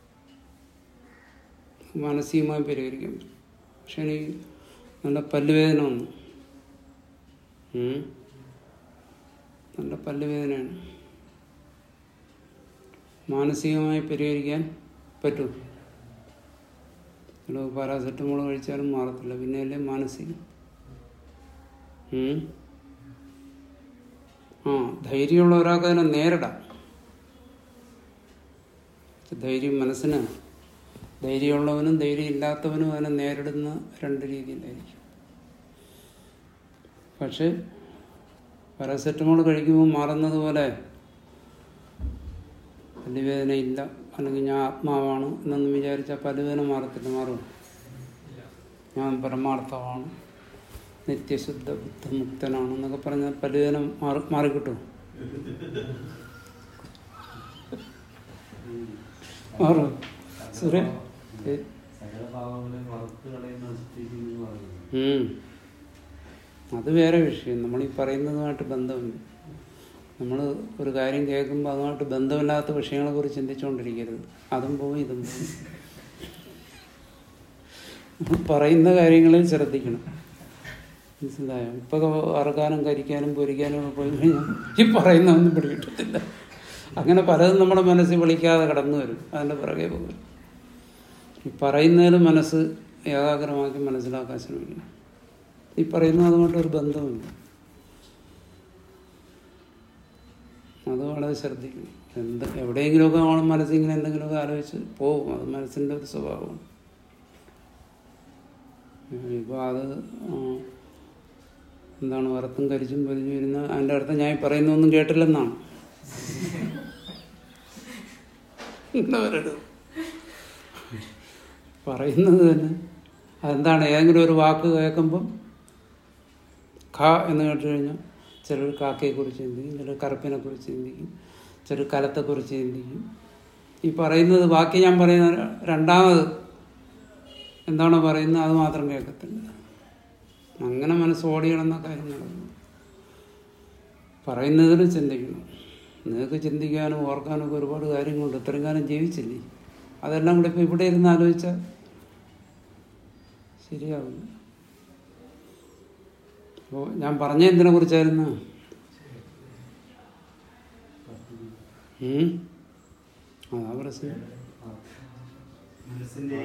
മാനസികമായി പരിഹരിക്കാൻ പറ്റും പക്ഷെ എനിക്ക് നല്ല പല്ലുവേദന വന്നു ഉം. നല്ല പല്ലുവേദനയാണ് മാനസികമായി പരിഹരിക്കാൻ പറ്റും ചില പാരാസെറ്റമോൾ കഴിച്ചാലും മാറത്തില്ല പിന്നെയല്ലേ മാനസികം ഉം. ആ ധൈര്യമുള്ള ഒരാൾക്ക് അതിനെ നേരിടാം ധൈര്യം മനസ്സിന് ധൈര്യമുള്ളവനും ധൈര്യം ഇല്ലാത്തവനും അതിനെ നേരിടുന്ന രണ്ട് രീതിയിലായിരിക്കും പക്ഷെ പാരസെറ്റമോൾ കഴിക്കുമ്പോൾ മാറുന്നത് പോലെ പല്ലുവേദന ഇല്ല അല്ലെങ്കിൽ ഞാൻ ആത്മാവാണ് എന്നൊന്നും വിചാരിച്ചാൽ പല്ലുവേദന മാറത്തില്ല മാറും ഞാൻ പരമാർത്ഥമാണ് നിത്യശുദ്ധ ബുദ്ധമുക്തനാണ് എന്നൊക്കെ പറഞ്ഞാൽ പല്ലുവേദന മാറി മാറിക്കിട്ടും മാറും സുരേ ഏ? സകല പാവങ്ങളെ വറുത്ത് കളയുന്ന സ്ഥിതി എന്ന് പറയുന്നത് ഉം. അത് വേറെ വിഷയം നമ്മൾ ഈ പറയുന്നതുമായിട്ട് ബന്ധമുണ്ട് നമ്മൾ ഒരു കാര്യം കേൾക്കുമ്പോൾ അതുമായിട്ട് ബന്ധമില്ലാത്ത വിഷയങ്ങളെ കുറിച്ച് ചിന്തിച്ചുകൊണ്ടിരിക്കരുത് അതും പോവും ഇതും പോവും നമ്മൾ പറയുന്ന കാര്യങ്ങളിൽ ശ്രദ്ധിക്കണം മനസ്സിലായോ ഇപ്പൊ വറക്കാനും കരിക്കാനും പൊരിക്കാനും ഒക്കെ പോയി കഴിഞ്ഞാൽ ഈ പറയുന്നതൊന്നും പിടികിട്ടത്തില്ല അങ്ങനെ പലതും നമ്മുടെ മനസ്സിൽ വിളിക്കാതെ കടന്നു വരും അതിൻ്റെ പിറകെ പോകും ഈ പറയുന്നതിൽ മനസ്സ് ഏകാഗ്രമാക്കി മനസ്സിലാക്കാൻ ശ്രമിക്കണം ഈ പറയുന്നത് അതുകൊണ്ട് ഒരു ബന്ധമില്ല അത് വളരെ ശ്രദ്ധിക്കണം എന്ത് എവിടെയെങ്കിലുമൊക്കെ നമ്മൾ മനസ്സിങ്ങനെ എന്തെങ്കിലുമൊക്കെ ആലോചിച്ച് പോകും അത് മനസ്സിൻ്റെ ഒരു സ്വഭാവമാണ് ഇപ്പോൾ അത് ആ, എന്താണ് വറുത്തും കരിച്ചും പൊരിഞ്ഞു വരുന്ന അതിൻ്റെ അർത്ഥം ഞാൻ ഈ പറയുന്നൊന്നും കേട്ടില്ലെന്നാണ് എന്താ പറയണത് പറയുന്നത് തന്നെ അതെന്താണ് ഏതെങ്കിലും ഒരു വാക്ക് കേൾക്കുമ്പം ഖ എന്ന് കേട്ട് കഴിഞ്ഞാൽ ചിലർ കാക്കയെക്കുറിച്ച് ചിന്തിക്കും ചിലർ കറുപ്പിനെക്കുറിച്ച് ചിന്തിക്കും ചിലർ കലത്തെക്കുറിച്ച് ചിന്തിക്കും ഈ പറയുന്നത് ബാക്കി ഞാൻ പറയുന്ന രണ്ടാമത് എന്താണോ പറയുന്നത് അത് മാത്രം കേൾക്കത്തില്ല അങ്ങനെ മനസ്സ് ഓടിയിടുന്ന കാര്യങ്ങളാണ് പറയുന്നതിൽ ചിന്തിക്കണം നിങ്ങൾക്ക് ചിന്തിക്കാനും ഓർക്കാനും ഒക്കെ ഒരുപാട് കാര്യങ്ങളുണ്ട് ഇത്രയും കാലം ജീവിച്ചില്ലേ അതെല്ലാം കൂടെ ഇപ്പം ഇവിടെ ഇരുന്ന് ആലോചിച്ചാൽ ശരിയാവില്ല അപ്പോൾ ഞാൻ പറഞ്ഞ എന്തിനെ കുറിച്ചായിരുന്നു ഉം? അതാ പ്രശ്നം മനസ്സിന്റെ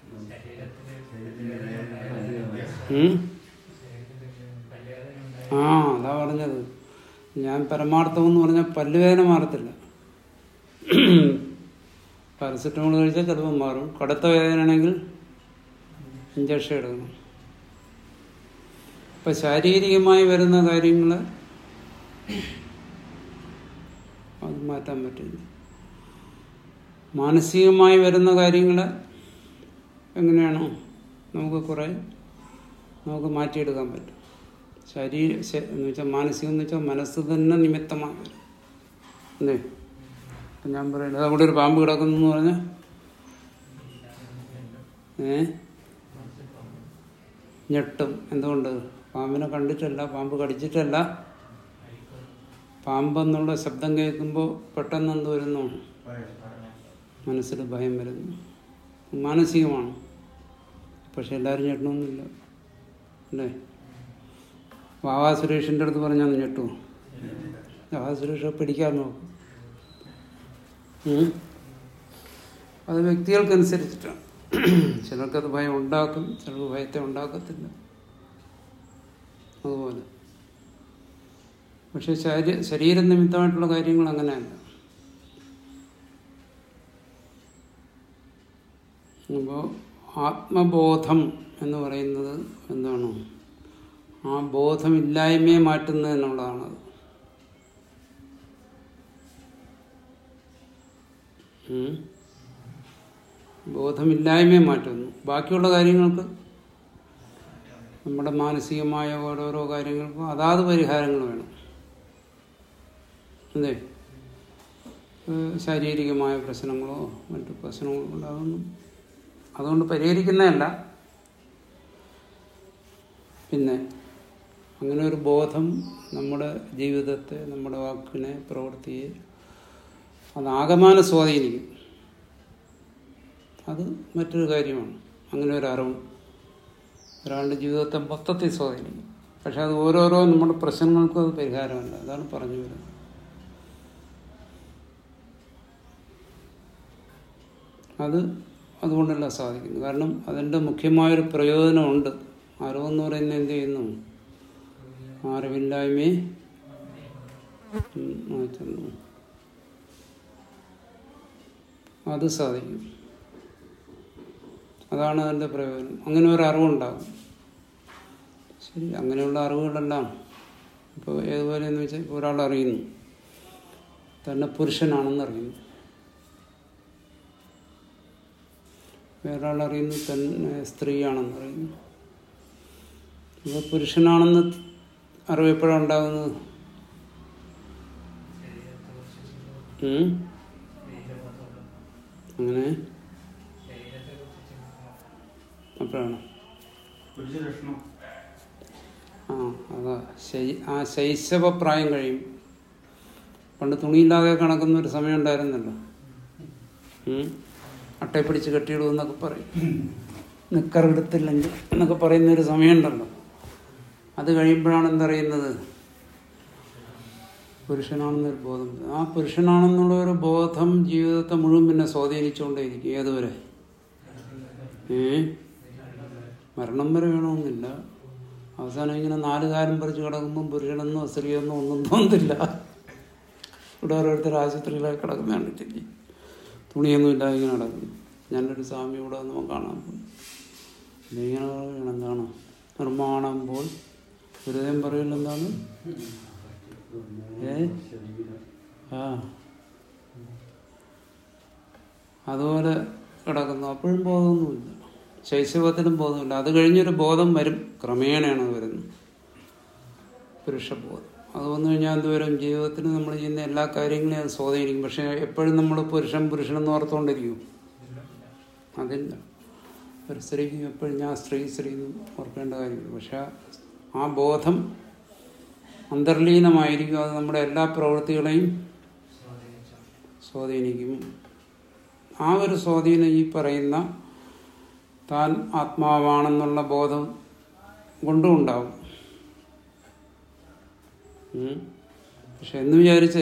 ഉം? ആ അതാ പറഞ്ഞത് ഞാൻ പരമാർത്ഥം എന്ന് പറഞ്ഞാൽ പല്ലുവേദന മാറത്തില്ല പാരസെറ്റമോൾ കഴിച്ചാൽ ചിലപ്പോൾ മാറും കടുത്ത വേദനയാണെങ്കിൽ ഇഞ്ചക്ഷൻ എടുക്കണം ഇപ്പം ശാരീരികമായി വരുന്ന കാര്യങ്ങൾ അത് മാറ്റാൻ പറ്റില്ല മാനസികമായി വരുന്ന കാര്യങ്ങൾ എങ്ങനെയാണോ നമുക്ക് കുറേ നമുക്ക് മാറ്റിയെടുക്കാൻ പറ്റും ശരീര ശ- എന്ന് വെച്ചാൽ മാനസികം എന്ന് വെച്ചാൽ മനസ്സ് തന്നെ നിമിത്തമായി വരും അല്ലേ ഇപ്പം ഞാൻ പറയുന്നത് അവിടെ ഒരു പാമ്പ് കിടക്കുന്നു എന്ന് പറഞ്ഞാൽ ഏ ഞെട്ടും എന്തുകൊണ്ട് പാമ്പിനെ കണ്ടിട്ടല്ല പാമ്പ് കടിച്ചിട്ടല്ല പാമ്പെന്നുള്ള ശബ്ദം കേൾക്കുമ്പോൾ പെട്ടെന്ന് എന്ത് വരുന്നു മനസ്സിൽ ഭയം വരുന്നു മാനസികമാണ് പക്ഷെ എല്ലാവരും ഞെട്ടണമെന്നില്ല അല്ലേ വാവാ സുരേഷിൻ്റെ അടുത്ത് പറഞ്ഞാൽ ഞെട്ടുമോ വാവാ സുരേഷ് പിടിക്കാൻ നോക്കും ഉം. അത് വ്യക്തികൾക്കനുസരിച്ചിട്ടാണ് ചിലർക്കത് ഭയം ഉണ്ടാക്കും ചിലർക്ക് ഭയത്തെ ഉണ്ടാക്കത്തില്ല അതുപോലെ പക്ഷെ ശരീര ശരീര നിമിത്തമായിട്ടുള്ള കാര്യങ്ങൾ അങ്ങനെയല്ല അപ്പോൾ ആത്മബോധം എന്ന് പറയുന്നത് എന്താണ് ആ ബോധമില്ലായ്മയെ മാറ്റുന്നത് എന്നുള്ളതാണത് ഉം. ബോധമില്ലായ്മയെ മാറ്റുന്നു ബാക്കിയുള്ള കാര്യങ്ങൾക്ക് നമ്മുടെ മാനസികമായ ഓരോരോ കാര്യങ്ങൾക്കും അതാത് പരിഹാരങ്ങൾ വേണം അതെ ഏഹ് ശാരീരികമായ പ്രശ്നങ്ങളോ മറ്റു പ്രശ്നങ്ങളോ ഉണ്ടാകുന്നു അതുകൊണ്ട് പരിഹരിക്കുന്നതല്ല പിന്നെ അങ്ങനെ ഒരു ബോധം നമ്മുടെ ജീവിതത്തെ നമ്മുടെ വാക്കിനെ പ്രവൃത്തിയെ അത് ആകമാനം സ്വാധീനിക്കും അത് മറ്റൊരു കാര്യമാണ് അങ്ങനെ ഒരു അറിവ് ഒരാളുടെ ജീവിതത്തെ മൊത്തത്തിൽ സ്വാധീനിക്കും പക്ഷെ അത് ഓരോരോ നമ്മുടെ പ്രശ്നങ്ങൾക്കും അത് പരിഹാരമല്ല അതാണ് പറഞ്ഞു വരുന്നത് അത് അതുകൊണ്ടല്ല സാധിക്കുന്നു കാരണം അതിൻ്റെ മുഖ്യമായൊരു പ്രയോജനമുണ്ട് അറിവെന്ന് പറയുന്നത് എന്ത് ചെയ്യുന്നു അറിവില്ലായ്മയെ ഉം, മാറ്റുന്നു അത് സാധിക്കും അതാണ് അതിൻ്റെ പ്രയോജനം അങ്ങനെ ഒരു അറിവുണ്ടാകും ശരി അങ്ങനെയുള്ള അറിവുകളെല്ലാം ഇപ്പോൾ ഏതുപോലെയെന്ന് വെച്ചാൽ ഇപ്പോൾ ഒരാൾ അറിയുന്നു തന്നെ പുരുഷനാണെന്ന് അറിയുന്നു വേറൊരാൾ അറിയുന്നു തന്നെ സ്ത്രീയാണെന്ന് അറിയുന്നു അപ്പോൾ പുരുഷനാണെന്ന് അറിവ് എപ്പോഴാണ് ഉണ്ടാകുന്നത് ശരീരത്തെ കുറിച്ച് ഉം? ശരീരബോധമുള്ള അങ്ങനെ ശരീരത്തെ കുറിച്ച് ചിന്തിക്കുമ്പോൾ അപ്പോഴാണ് പുരുഷ ലക്ഷണം ആ അതാ ശൈ- ആ ശൈശവപ്രായം കഴിയും പണ്ട് തുണിയില്ലാതെ കിടക്കുന്ന ഒരു സമയം ഉണ്ടായിരുന്നല്ലോ ഉം? അട്ടയെ പിടിച്ച് കെട്ടിയിടുമെന്നൊക്കെ പറയും നിക്കറെടുത്തില്ലെങ്കിൽ എന്നൊക്കെ പറയുന്ന ഒരു സമയമുണ്ടല്ലോ അത് കഴിയുമ്പോഴാണ് എന്തറിയുന്നത് പുരുഷനാണെന്നൊരു ബോധം ആ പുരുഷനാണെന്നുള്ള ഒരു ബോധം ജീവിതത്തെ മുഴുവൻ പിന്നെ സ്വാധീനിച്ചുകൊണ്ടേയിരിക്കും ഏതുവരെ ഏ മരണം വരെ വേണമെന്നില്ല അവസാനം ഇങ്ങനെ നാല് കാലം പറിച്ച് കിടക്കുമ്പം പുരുഷനെന്നോ സ്ത്രീയെന്നോ ഒന്നും തോന്നുന്നില്ല ഇവിടെ ഓരോരുത്തർ ആശുപത്രിയിലൊക്കെ കിടക്കുന്ന കണ്ടിട്ടില്ലേ തുണിയൊന്നും ഇല്ലാതെ ഇങ്ങനെ കിടക്കുന്നു ഞാനൊരു സ്വാമി ഇവിടെ വന്ന് കാണാൻ പോയി പിന്നെ ഇങ്ങനെ പറയണം എന്താണ് നിർമ്മാണം പോൽ ഹൃദയം പറയില്ല എന്താണ് ഏ ആ അതുപോലെ കിടക്കുന്നു അപ്പോഴും ബോധമൊന്നുമില്ല ശൈശവത്തിലും ബോധമില്ല അത് കഴിഞ്ഞൊരു ബോധം വരും ക്രമേണയാണ് അത് വരുന്നത് പുരുഷബോധം അത് വന്നു കഴിഞ്ഞാൽ എന്തുവരും ജീവിതത്തിൽ നമ്മൾ ചെയ്യുന്ന എല്ലാ കാര്യങ്ങളെയും അത് സ്വാധീനിക്കും പക്ഷെ എപ്പോഴും നമ്മൾ പുരുഷൻ പുരുഷനെന്ന് ഓർത്തുകൊണ്ടിരിക്കും അതില്ല ഒരു സ്ത്രീക്ക് എപ്പോഴും ഞാൻ സ്ത്രീ സ്ത്രീ എന്ന് ഓർക്കേണ്ട കാര്യമില്ല പക്ഷെ ആ ബോധം അന്തർലീനമായിരിക്കും അത് നമ്മുടെ എല്ലാ പ്രവൃത്തികളെയും സ്വാധീനിച്ചു സ്വാധീനിക്കും ആ ഒരു സ്വാധീനം ഈ പറയുന്ന താൻ ആത്മാവാണെന്നുള്ള ബോധം കൊണ്ടും ഉണ്ടാവും ഉം. പക്ഷെ എന്ന് വിചാരിച്ച്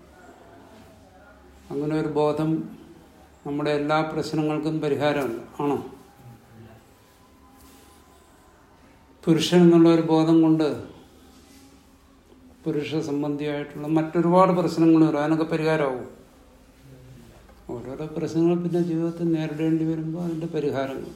അങ്ങനെ ഒരു ബോധം നമ്മുടെ എല്ലാ പ്രശ്നങ്ങൾക്കും പരിഹാരമല്ല ആണോ പുരുഷൻ എന്നുള്ള ഒരു ബോധം കൊണ്ട് പുരുഷ സംബന്ധിയായിട്ടുള്ള മറ്റൊരുപാട് പ്രശ്നങ്ങൾ വരും അതിനൊക്കെ പരിഹാരമാവും ഓരോരോ പ്രശ്നങ്ങൾ പിന്നെ ജീവിതത്തിൽ നേരിടേണ്ടി വരുമ്പോൾ അതിൻ്റെ പരിഹാരങ്ങൾ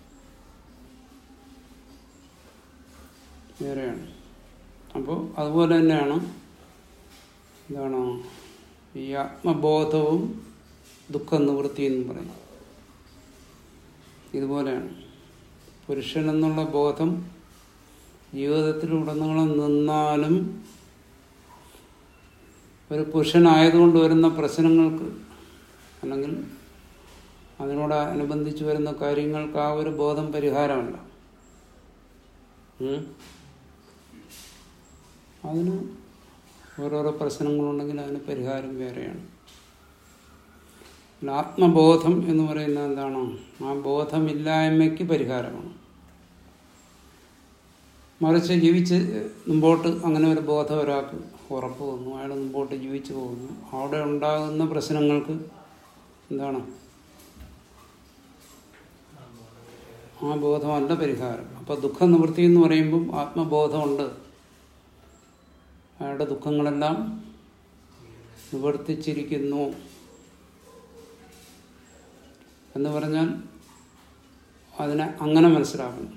വേറെയാണ് അപ്പോൾ അതുപോലെ തന്നെയാണ് എന്താണ് ഈ ആത്മബോധവും ദുഃഖ നിവൃത്തി എന്ന് പറയും ഇതുപോലെയാണ് പുരുഷൻ എന്നുള്ള ബോധം ജീവിതത്തിലുടനീളം നിന്നാലും ഒരു പുരുഷനായതുകൊണ്ട് വരുന്ന പ്രശ്നങ്ങൾക്ക് അല്ലെങ്കിൽ അതിനോട് അനുബന്ധിച്ച് വരുന്ന കാര്യങ്ങൾക്ക് ആ ഒരു ബോധം പരിഹാരമല്ല ഉം? അതിന് ഓരോരോ പ്രശ്നങ്ങളുണ്ടെങ്കിൽ അതിന് പരിഹാരം വേറെയാണ് പിന്നെ ആത്മബോധം എന്ന് പറയുന്നത് എന്താണ് ആ ബോധമില്ലായ്മയ്ക്ക് പരിഹാരമാണ് മറിച്ച് ജീവിച്ച് മുമ്പോട്ട് അങ്ങനെ ഒരു ബോധം ഒരാൾക്ക് ഉറപ്പ് വന്നു അയാൾ മുമ്പോട്ട് ജീവിച്ചു പോകുന്നു അവിടെ ഉണ്ടാകുന്ന പ്രശ്നങ്ങൾക്ക് എന്താണ് ആ ബോധമല്ല പരിഹാരം അപ്പൊ ദുഃഖ നിവൃത്തി എന്ന് പറയുമ്പം ആത്മബോധമുണ്ട് അയാളുടെ ദുഃഖങ്ങളെല്ലാം നിവർത്തിച്ചിരിക്കുന്നു എന്ന് പറഞ്ഞാൽ അതിനെ അങ്ങനെ മനസ്സിലാക്കണം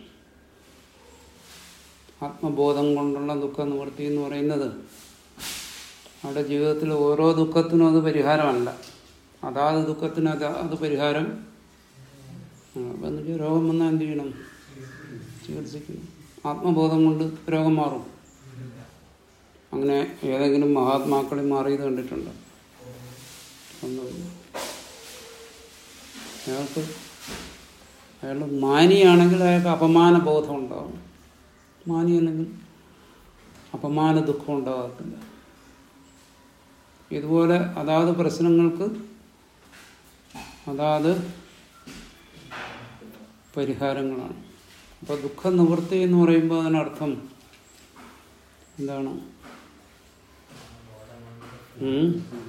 ആത്മബോധം കൊണ്ടുള്ള ദുഃഖ നിവൃത്തി എന്ന് പറയുന്നത് അവിടെ ജീവിതത്തിൽ ഓരോ ദുഃഖത്തിനും അത് പരിഹാരമല്ല അതാത് ദുഃഖത്തിന് അത് അത് പരിഹാരം ആ, അപ്പം എന്ന് വെച്ചാൽ രോഗം വന്നാൽ എന്ത് ചെയ്യണം ചികിത്സിക്കണം ആത്മബോധം കൊണ്ട് രോഗം മാറും അങ്ങനെ ഏതെങ്കിലും മഹാത്മാക്കളിൽ മാറിയത് കണ്ടിട്ടുണ്ടോ ഒന്നുമില്ല അയാൾക്ക് അയാൾ മാനിയാണെങ്കിൽ അയാൾക്ക് അപമാന ബോധം ഉണ്ടാവും മാനി അല്ലെങ്കിൽ അപമാന ദുഃഖം ഉണ്ടാകത്തില്ല ഇതുപോലെ അതാത് പ്രശ്നങ്ങൾക്ക് അതാത് പരിഹാരങ്ങളാണ് അപ്പോൾ ദുഃഖ നിവൃത്തി എന്ന് പറയുമ്പോൾ അതിനർത്ഥം എന്താണ് ഉം?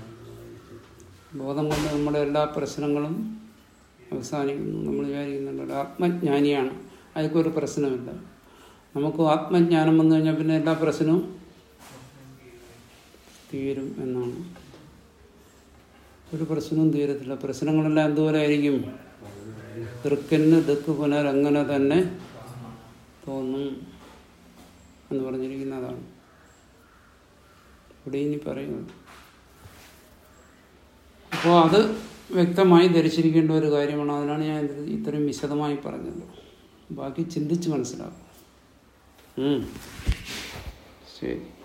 ബോധം കൊണ്ട് നമ്മുടെ എല്ലാ പ്രശ്നങ്ങളും അവസാനിക്കുന്നു നമ്മൾ വിചാരിക്കുന്നുണ്ട് ഒരു ആത്മജ്ഞാനിയാണ് അതൊക്കെ പ്രശ്നമില്ല നമുക്ക് ആത്മജ്ഞാനം വന്നു കഴിഞ്ഞാൽ പിന്നെ എല്ലാ പ്രശ്നവും തീരും എന്നാണ് ഒരു പ്രശ്നവും തീരത്തില്ല പ്രശ്നങ്ങളെല്ലാം എന്തുപോലെ ആയിരിക്കും ദൃക്കിന് ദക്ക് പുനരങ്ങനെ തന്നെ തോന്നും എന്ന് പറഞ്ഞിരിക്കുന്നതാണ് ഇവിടെ ഇനി പറയുന്നത് അപ്പോൾ അത് വ്യക്തമായി ധരിച്ചിരിക്കേണ്ട ഒരു കാര്യമാണ് അതിനാണ് ഞാൻ ഇത് ഇത്രയും വിശദമായി പറഞ്ഞത് ബാക്കി ചിന്തിച്ച് മനസ്സിലാക്കും ഉം. ശരി